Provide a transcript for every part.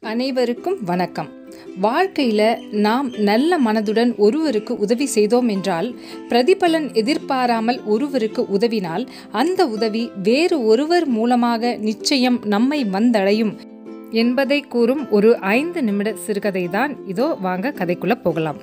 அனைவருக்கும் வணக்கம் வாழ்க்கையில் நாம் நல்ல மனதுடன் ஒருவருக்கு உதவி செய்தோம் என்றால் பிரதிபலன் எதிர்பாராமல் ஒருவருக்கு உதவினால் அந்த உதவி வேறு ஒருவர் மூலமாக நிச்சயம் நம்மை வந்தடையும் என்பதை கூறும் ஒரு ஐந்து நிமிட சிறுகதை தான் இதோ வாங்க கதைக்குள்ள போகலாம்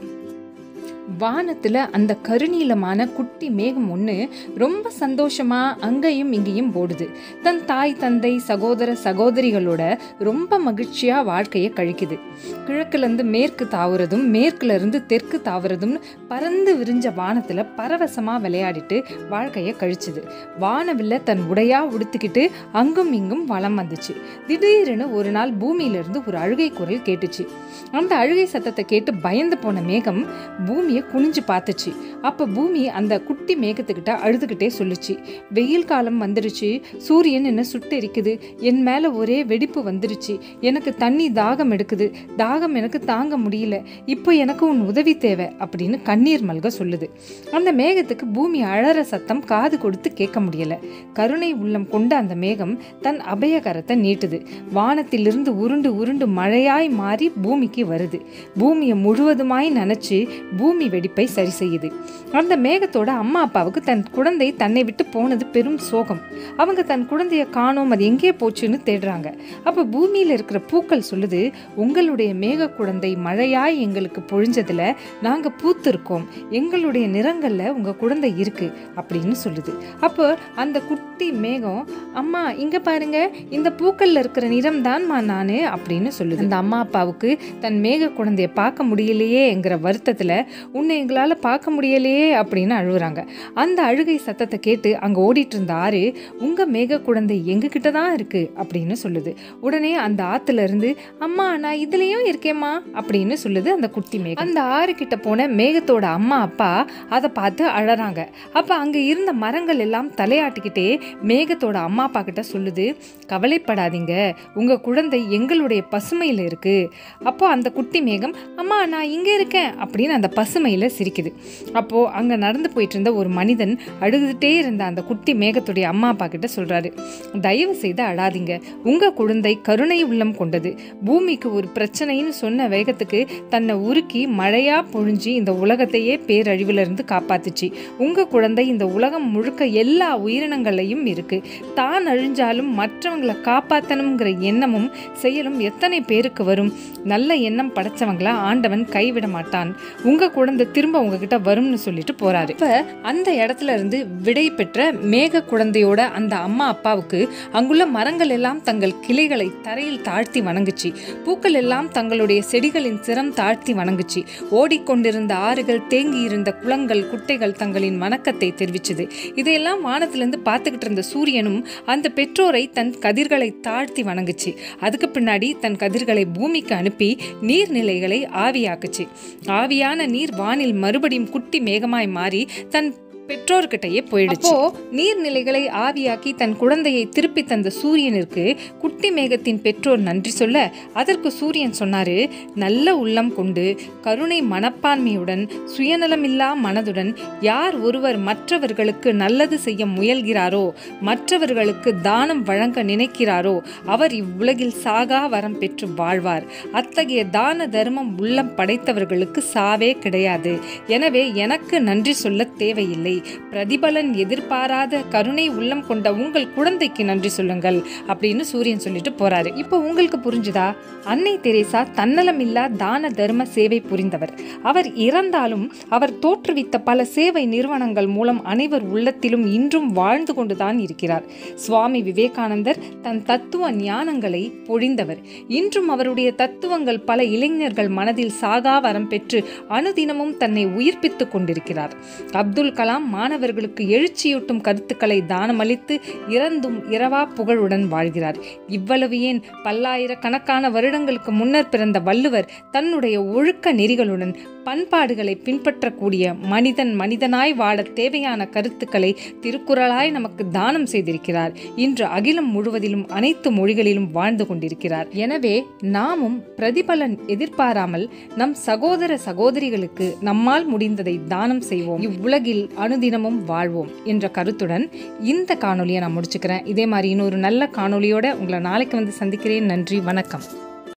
வானத்துல அந்த கருநீலமான குட்டி மேகம் ஒன்று ரொம்ப சந்தோஷமா அங்கேயும் இங்கேயும் ஓடுது தன் தாய் தந்தை சகோதர சகோதரிகளோட ரொம்ப மகிழ்ச்சியா வாழ்க்கையை கழிக்குது கிழக்குல இருந்து மேற்கு தாவுறதும் மேற்குல இருந்து தெற்கு தாவுறதும் பறந்து விரிஞ்ச வானத்துல பரவசமா விளையாடிட்டு வாழ்க்கையை கழிச்சுது வானவில்ல தன் உடையா உடுத்திக்கிட்டு அங்கும் இங்கும் வலம் வந்துச்சு திடீர்னு ஒரு நாள் பூமியில இருந்து ஒரு அழுகை குரல் கேட்டுச்சு அந்த அழுகை சத்தத்தை கேட்டு பயந்து போன மேகம் பூமியை குனிஞ்சு பார்த்துச்சு அப்போ பூமி அந்த குட்டி மேகத்துக்கிட்ட அழுதுகிட்டே சொல்லுச்சு வெயில் காலம் வந்துடுச்சு சூரியன் என்ன சுட்டு எரிக்குது என் மேலே ஒரே வெடிப்பு வந்துடுச்சு எனக்கு தண்ணி தாகம் எடுக்குது தாகம் எனக்கு தாங்க முடியல இப்போ எனக்கு உன் உதவி தேவை அப்படின்னு கண்ணீர் மல்க சொல்லுது அந்த மேகத்துக்கு பூமி அழற சத்தம் காது கொடுத்து கேட்க முடியல கருணை உள்ளம் கொண்ட அந்த மேகம் தன் அபயகரத்தை நீட்டுது வானத்திலிருந்து உருண்டு உருண்டு மழையாய் மாறி பூமிக்கு வருது பூமியை முழுவதுமாய் நினைச்சு பூமி வெடிப்பை சரி செய்யுது அந்த மேகத்தோட அம்மா அப்பாவுக்கு தன் குழந்தை தன்னை விட்டு போனது பெரும் சோகம் அவங்க தன் குழந்தைய காணோம் அது எங்கே போச்சுன்னு தேடுறாங்க அப்ப பூமியில இருக்கிற பூக்கள் சொல்லுது உங்களுடைய மேக குழந்தை மழையாய் எங்களுக்கு பொழிஞ்சதுல நாங்க பூத்திருக்கோம் எங்களுடைய நிறங்கள்ல உங்க குழந்தை இருக்கு அப்படின்னு சொல்லுது அப்போ அந்த குட்டி மேகம் அம்மா இங்க பாருங்க இந்த பூக்கள்ல இருக்கிற நிறம் தான்மா நானு அப்படின்னு சொல்லுது அந்த அம்மா அப்பாவுக்கு தன் மேக குழந்தைய பார்க்க முடியலையேங்கிற வருத்தத்துல உன்னை எங்களால பார்க்க முடியலையே அப்படின்னு அழுகுறாங்க அந்த அழுகை சத்தத்தை கேட்டு அங்க ஓடிட்டு இருந்த ஆறு உங்க மேக குழந்தை எங்க கிட்ட தான் இருக்கு அப்படின்னு சொல்லுது உடனே அந்த ஆத்துல இருந்து அம்மா நான் இதுலயும் இருக்கேம்மா அப்படின்னு சொல்லுது அந்த குட்டி மேகம் அந்த ஆறு கிட்ட போன மேகத்தோட அம்மா அப்பா அதை பார்த்து அழறாங்க அப்ப அங்க இருந்த மரங்கள் எல்லாம் தலையாட்டிக்கிட்டே மேகத்தோட அம்மா அப்பா கிட்ட சொல்லுது கவலைப்படாதீங்க உங்க குழந்தை எங்களுடைய பசுமையில இருக்கு அப்போ அந்த குட்டி மேகம் அம்மா நான் இங்க இருக்கேன் அப்படின்னு அந்த பசுமையில சிரிக்குது அப்போ அங்க நடந்து போயிட்டு இருந்த ஒரு மனிதன் அழுதுகிட்டே இருந்த அந்த குட்டி மேகத்துடைய அம்மா அப்பா கிட்ட சொல்றாரு தயவு செய்து அழாதீங்க உங்க குழந்தை கருணை உள்ளம் கொண்டது பூமிக்கு ஒரு பிரச்சனைன்னு சொன்ன வேகத்துக்கு தன்னை உருக்கி மழையா பொழிஞ்சு இந்த உலகத்தையே பேரழிவுல இருந்து காப்பாத்துச்சு உங்க குழந்தை இந்த உலகம் முழுக்க எல்லா உயிரினங்களையும் இருக்கு தான் அழிஞ்சாலும் மற்றவங்களை காப்பாத்தணுங்கிற எண்ணமும் செயலும் எத்தனை பேருக்கு வரும் நல்ல எண்ணம் படைச்சவங்கள ஆண்டவன் கைவிட மாட்டான் உங்க குழந்தை திரும்ப உங்ககிட்ட வரும்னு சொல்லிட்டு போறாரு இப்ப அந்த இடத்துல இருந்து விடை பெற்ற மேக குழந்தையோட அந்த அம்மா அப்பாவுக்கு அங்குள்ள மரங்கள் எல்லாம் தங்கள் கிளைகளை தரையில் தாழ்த்தி வணங்குச்சு பூக்கள் எல்லாம் தங்களுடைய செடிகளின் சிரம் தாழ்த்தி வணங்குச்சு ஓடிக்கொண்டிருந்த ஆறுகள் தேங்கி இருந்த குளங்கள் குட்டைகள் தங்களின் வணக்கத்தை தெரிவிச்சது இதையெல்லாம் வானத்திலிருந்து பார்த்துக்கிட்டு இருந்த சூரியனும் அந்த பெற்றோரை தன் கதிர்களை தாழ்த்தி வணங்குச்சு அதுக்கு பின்னாடி தன் கதிர்களை பூமிக்கு அனுப்பி நீர்நிலைகளை ஆவியாக்குச்சு ஆவியான நீர் வானில் மறுபடியும் குட்டி மேகமாய் மாறி தன் பெற்றோர்கிட்டயே போயிடுச்சு அப்போ நீர்நிலைகளை ஆவியாக்கி தன் குழந்தையை திருப்பி தந்த சூரியனிற்கு குட்டி மேகத்தின் பெற்றோர் நன்றி சொல்ல அதற்கு சூரியன் சொன்னாரு நல்ல உள்ளம் கொண்டு கருணை மனப்பான்மையுடன் சுயநலமில்லா மனதுடன் யார் ஒருவர் மற்றவர்களுக்கு நல்லது செய்ய முயல்கிறாரோ மற்றவர்களுக்கு தானம் வழங்க நினைக்கிறாரோ அவர் இவ்வுலகில் சாகா வரம் பெற்று வாழ்வார் அத்தகைய தான தர்மம் உள்ளம் படைத்தவர்களுக்கு சாவே கிடையாது எனவே எனக்கு நன்றி சொல்ல தேவையில்லை பிரதிபலன் எதிர்பாராத கருணை உள்ளம் கொண்ட உங்கள் குழந்தைக்கு நன்றி சொல்லுங்கள் அப்படின்னு சூரியன் சொல்லிட்டு போறாரு இப்போ உங்களுக்கு புரிஞ்சுதா அன்னை தெரேசா தன்னலமில்லா தான தர்ம சேவை புரிந்தவர் அவர் இறந்தாலும் அவர் தோற்றுவித்த பல சேவை நிறுவனங்கள் மூலம் அனைவர் உள்ளத்திலும் இன்றும் வாழ்ந்து கொண்டுதான் இருக்கிறார் சுவாமி விவேகானந்தர் தன் தத்துவ ஞானங்களை பொழிந்தவர் இன்றும் அவருடைய தத்துவங்கள் பல இளைஞர்கள் மனதில் சாகா வரம் பெற்று அனுதினமும் தன்னை உயிர்ப்பித்துக் கொண்டிருக்கிறார் அப்துல் கலாம் மாணவர்களுக்கு எழுச்சியூட்டும் கருத்துக்களை தானமளித்து இறந்தும் இரவா புகழுடன் வாழ்கிறார் இவ்வளவு ஏன் பல்லாயிரக்கணக்கான வருடங்களுக்கு முன்னர் பிறந்த வள்ளுவர் தன்னுடைய ஒழுக்க நெறிகளுடன் பண்பாடுகளை பின்பற்றக்கூடிய மனிதன் மனிதனாய் வாழ தேவையான கருத்துக்களை திருக்குறளாய் நமக்கு தானம் செய்திருக்கிறார் இன்று அகிலம் முழுவதிலும் அனைத்து மொழிகளிலும் வாழ்ந்து கொண்டிருக்கிறார் எனவே நாமும் பிரதிபலன் எதிர்பாராமல் நம் சகோதர சகோதரிகளுக்கு நம்மால் முடிந்ததை தானம் செய்வோம் இவ்வுலகில் அனுதினமும் வாழ்வோம் என்ற கருத்துடன் இந்த காணொலியை நான் முடிச்சுக்கிறேன் இதே மாதிரி இன்னொரு நல்ல காணொலியோட உங்களை நாளைக்கு வந்து சந்திக்கிறேன் நன்றி வணக்கம்